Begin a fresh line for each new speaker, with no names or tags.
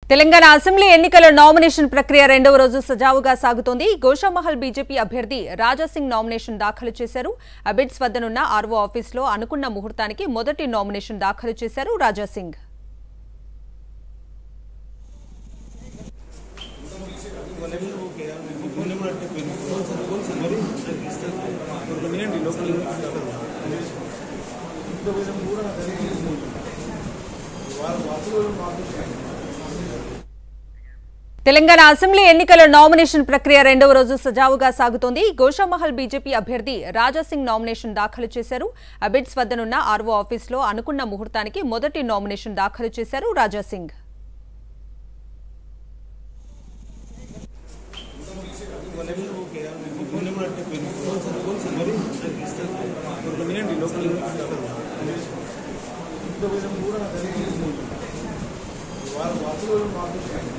Telangana assembly ఎన్నికల nomination ప్రక్రియ రెండవ రోజు సజావుగా సాగుతోంది గోషామహల్ బీజేపీ అభ్యర్థి రాజాసింగ్ నామినేషన్ దాఖలు చేశారు అబిడ్స్ వద్దనున్న ఆర్వో ఆఫీసులో అనుకున్న ముహూర్తానికి మొదటి నామినేషన్ దాఖలు చేశారు రాజాసింగ్ తెలంగాణ అసెంబ్లీ ఎన్నికల నామినేషన్ ప్రక్రియ రెండవ రోజు సజావుగా సాగుతోంది గోషామహల్ బీజేపీ అభ్యర్థి రాజాసింగ్ నామినేషన్ దాఖలు చేశారు అబిడ్స్ వద్దనున్న ఆర్వో ఆఫీసులో అనుకున్న ముహూర్తానికి మొదటి నామినేషన్ దాఖలు చేశారు రాజాసింగ్
వాళ్ళు వాసులు మాకు